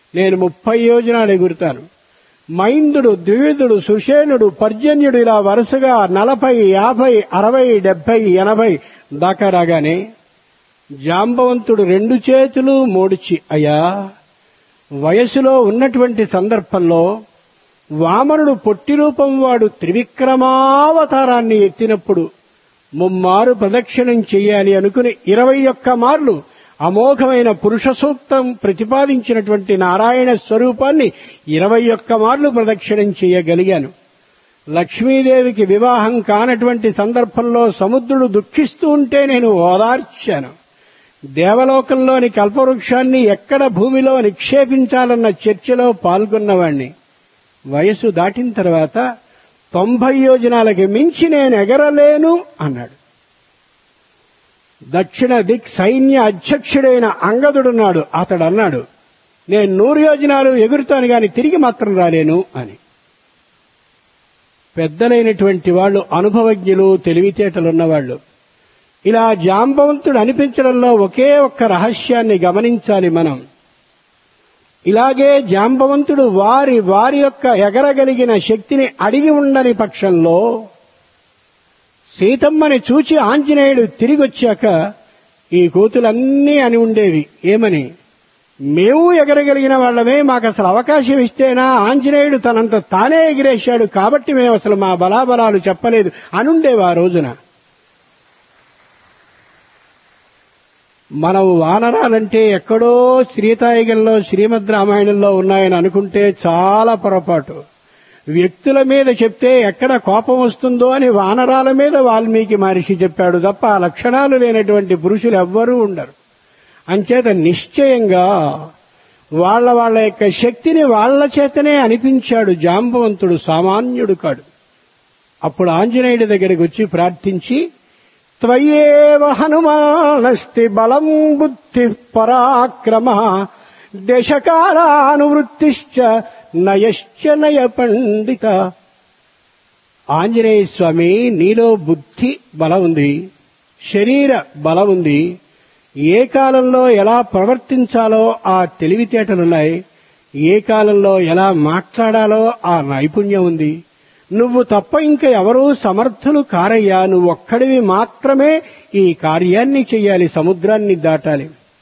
నేను ముప్పై యోజనాలు ఎగురుతాను మైందుడు ద్వివిధుడు సుషేనుడు పర్జన్యుడు ఇలా వరుసగా నలభై యాభై అరవై డెబ్బై ఎనభై దాకా రాగానే జాంబవంతుడు రెండు చేతులు మోడిచి అయ్యా వయసులో ఉన్నటువంటి సందర్భంలో వామనుడు పొట్టి రూపం వాడు త్రివిక్రమావతారాన్ని ఎత్తినప్పుడు ముమ్మారు ప్రదక్షిణం చెయ్యాలి అనుకుని ఇరవై ఒక్క మార్లు అమోఘమైన పురుష సూక్తం ప్రతిపాదించినటువంటి నారాయణ స్వరూపాన్ని ఇరవై ఒక్క మార్లు ప్రదక్షిణం చేయగలిగాను లక్ష్మీదేవికి వివాహం కానటువంటి సందర్భంలో సముద్రుడు దుఃఖిస్తూ ఉంటే నేను ఓదార్చాను దేవలోకంలోని కల్పవృక్షాన్ని ఎక్కడ భూమిలో నిక్షేపించాలన్న చర్చలో పాల్గొన్నవాణ్ణి వయసు దాటిన తర్వాత తొంభై యోజనాలకి మించి నేను ఎగరలేను అన్నాడు దక్షిణ దిక్ సైన్య అధ్యక్షుడైన అంగదుడున్నాడు అతడు అన్నాడు నేను నూరు యోజనాలు ఎగురుతాను గాని తిరిగి మాత్రం రాలేను అని పెద్దలైనటువంటి వాళ్ళు అనుభవజ్ఞులు తెలివితేటలున్నవాళ్లు ఇలా జాంబవంతుడు అనిపించడంలో ఒకే ఒక్క రహస్యాన్ని గమనించాలి మనం ఇలాగే జాంబవంతుడు వారి వారి యొక్క ఎగరగలిగిన శక్తిని అడిగి ఉండని పక్షంలో సీతమ్మని చూచి ఆంజనేయుడు తిరిగొచ్చాక ఈ కోతులన్నీ అని ఉండేవి ఏమని మేము ఎగరగలిగిన వాళ్ళమే మాకు అసలు అవకాశం ఇస్తేనా ఆంజనేయుడు తనంత తానే ఎగిరేశాడు కాబట్టి మేము అసలు మా బలాబలాలు చెప్పలేదు అనుండేవి ఆ రోజున మనం వానరాలంటే ఎక్కడో శ్రీతాయిగంలో శ్రీమద్ రామాయణంలో ఉన్నాయని అనుకుంటే చాలా పొరపాటు వ్యక్తుల మీద చెప్తే ఎక్కడ కోపం వస్తుందో అని వానరాల మీద వాల్మీకి మహర్షి చెప్పాడు తప్ప ఆ లక్షణాలు లేనటువంటి పురుషులు ఎవ్వరూ ఉండరు అంచేత నిశ్చయంగా వాళ్ళ వాళ్ళ యొక్క శక్తిని వాళ్ల చేతనే అనిపించాడు జాంబవంతుడు సామాన్యుడు కాడు అప్పుడు ఆంజనేయుడి దగ్గరికి వచ్చి ప్రార్థించి త్వయేవ హనుమానస్తి బలం బుద్ధి పరాక్రమ దేశకాలానువృత్తిశ్చ నయశ్చ నయ పండిత ఆంజనేయ స్వామి నీలో బుద్ధి బలం ఉంది శరీర బలం ఉంది ఏ కాలంలో ఎలా ప్రవర్తించాలో ఆ తెలివితేటలున్నాయి ఏ కాలంలో ఎలా మాట్లాడాలో ఆ నైపుణ్యం ఉంది నువ్వు తప్ప ఇంకా ఎవరూ సమర్థులు కారయ్యా నువ్వు ఒక్కడివి మాత్రమే ఈ కార్యాన్ని చెయ్యాలి సముద్రాన్ని దాటాలి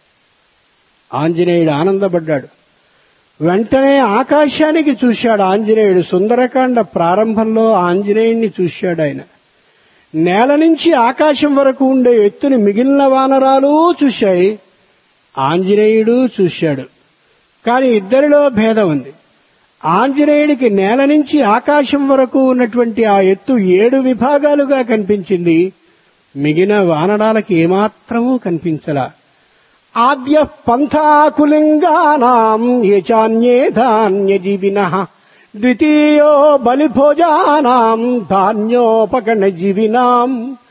ఆంజనేయుడు ఆనందపడ్డాడు వెంటనే ఆకాశానికి చూశాడు ఆంజనేయుడు సుందరకాండ ప్రారంభంలో ఆంజనేయుణ్ణి చూశాడు ఆయన నేల నుంచి ఆకాశం వరకు ఉండే ఎత్తుని మిగిలిన వానరాలు చూశాయి ఆంజనేయుడు చూశాడు కానీ ఇద్దరిలో భేదం ఉంది ఆంజనేయుడికి నేల నుంచి ఆకాశం వరకు ఉన్నటువంటి ఆ ఎత్తు ఏడు విభాగాలుగా కనిపించింది మిగిలిన వానరాలకి ఏమాత్రమూ కనిపించలా ఆద్య పంథాకులింగానాం యచాన్యే ధాన్యజీవిన ద్వితీయో బలిభోజానాం ధాన్యోపగణజీవినాం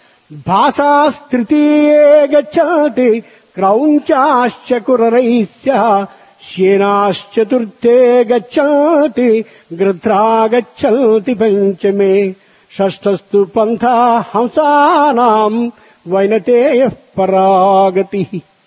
భాసాస్తృతీయే గచ్చతి క్రౌంచాశ్చ కురరైస్య శ్యేనాశ్చతుర్థే గచ్చతి గృధ్రా గచ్చతి పంచమే షష్ఠస్తు పంథా హంసానాం వైనతేయ పరాగతి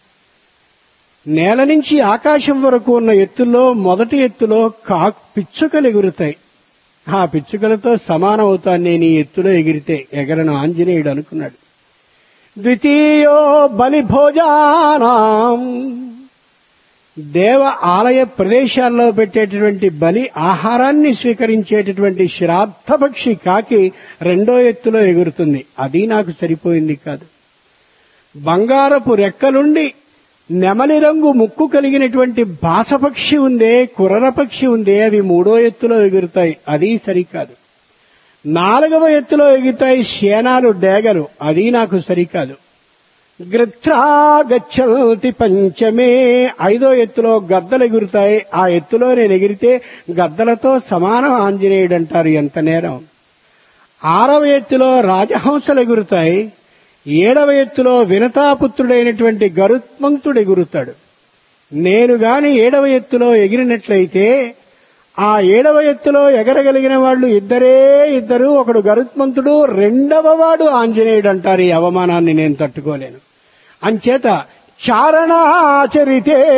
నేల నుంచి ఆకాశం వరకు ఉన్న ఎత్తులో మొదటి ఎత్తులో కా పిచ్చుకలు ఎగురుతాయి ఆ పిచ్చుకలతో సమానం అవుతాను నేను ఈ ఎత్తులో ఎగిరితే ఎగరను ఆంజనేయుడు అనుకున్నాడు ద్వితీయో బలిభోజానాం దేవ ఆలయ ప్రదేశాల్లో పెట్టేటటువంటి బలి ఆహారాన్ని స్వీకరించేటటువంటి శ్రాద్ధపక్షి కాకి రెండో ఎత్తులో ఎగురుతుంది అది నాకు సరిపోయింది కాదు బంగారపు రెక్కలుండి నెమలి రంగు ముక్కు కలిగినటువంటి బాసపక్షి ఉందే కుర్రపక్షి ఉందే అవి మూడో ఎత్తులో ఎగురుతాయి అది సరికాదు నాలుగవ ఎత్తులో ఎగురుతాయి శేనాలు డేగలు అది నాకు సరికాదు గృత్రా గచ్చతి పంచమే ఐదో ఎత్తులో గద్దలు ఎగురుతాయి ఆ ఎత్తులో నేను ఎగిరితే గద్దలతో సమానం ఆంజనేయుడు అంటారు ఎంత నేరం ఆరవ ఎత్తులో రాజహంసలు ఎగురుతాయి ఏడవ ఎత్తులో వినతాపుత్రుడైనటువంటి గరుత్మంతుడు ఎగురుతాడు నేను గాని ఏడవ ఎత్తులో ఎగిరినట్లయితే ఆ ఏడవ ఎత్తులో ఎగరగలిగిన వాళ్ళు ఇద్దరే ఇద్దరు ఒకడు గరుత్మంతుడు రెండవ వాడు ఆంజనేయుడు అంటారు ఈ అవమానాన్ని నేను తట్టుకోలేను అంచేత చారణాచరితే